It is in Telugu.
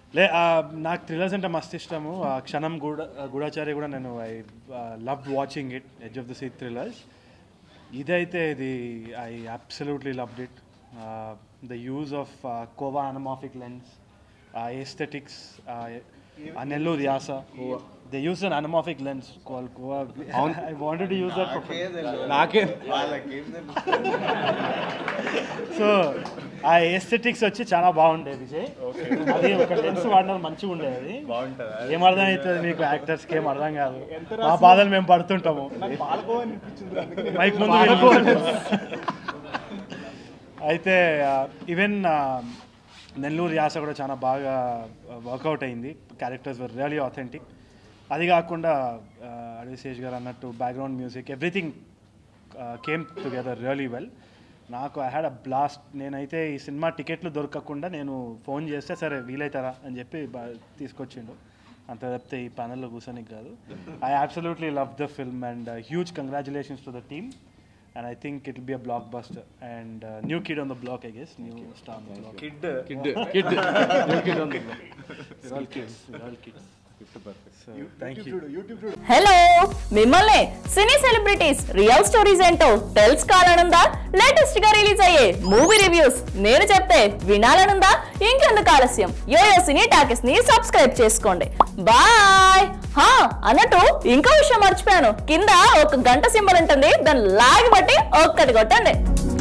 లే ఆ, నాకు థ్రిల్లర్స్ అంటే మస్తు ఇష్టము ఆ క్షణం గూడ గూఢాచారి కూడా నేను I love watching it edge of the seat thrillers ఇదైతే ఇది I absolutely loved it the use of Kowa anamorphic lens aesthetics ఆ నెల్లూరు యాస they use an anamorphic lens call Kowa I wanted to use that నాకే సో ఆ ఎస్థెటిక్స్ వచ్చి చాలా బాగుండేది విజయ్ అది ఒక లెన్స్ వాడినది మంచిగా ఉండేది ఏం అర్థం అవుతుంది మీకు యాక్టర్స్కి ఏం అర్థం కాదు మా బాధలు మేము పడుతుంటాము మైక్ ముందు వెళ్ళిపోతుంది. అయితే ఈవెన్ నెల్లూరు యాస కూడా చాలా బాగా వర్కౌట్ అయింది క్యారెక్టర్స్ వర్ రియలీ ఆథెంటిక్ అది కాకుండా అడిశేష్ గారు అన్నట్టు background music everything came together really well నాకు ఐ హ్యాడ్ అ బ్లాస్ట్ నేనైతే ఈ సినిమా టికెట్లు దొరకకుండా నేను ఫోన్ చేస్తే సరే వీలైతారా అని చెప్పి బా- తీసుకొచ్చిండు అంత తప్పితే ఈ ప్యానల్లో కూర్చొనికి కాదు I absolutely love the film and huge congratulations to the team and I think it be a blockbuster and new kid on the block I guess new star block kid kid kid ఉంది all kids all kids so thank you hello మిమ్మల్ని సినీ సెలబ్రిటీస్ రియల్ స్టోరీస్ ఏంటో తెలుసుకోవాలనుందా లేటెస్ట్ గా రిలీజ్ అయ్యే మూవీ రివ్యూస్ నేను చెప్తే వినాలనుందా ఇంకెందుకు ఆలస్యం యోయో సినీ టాకెస్ ని సబ్స్క్రైబ్ చేసుకోండి బాయ్ హా అన్నట్టు ఇంకో విషయం మర్చిపోయాను కింద ఒక గంట సింబల్ ఉంటుంది దాన్ని లాగి బట్టి ఒక్కటి కొట్టండి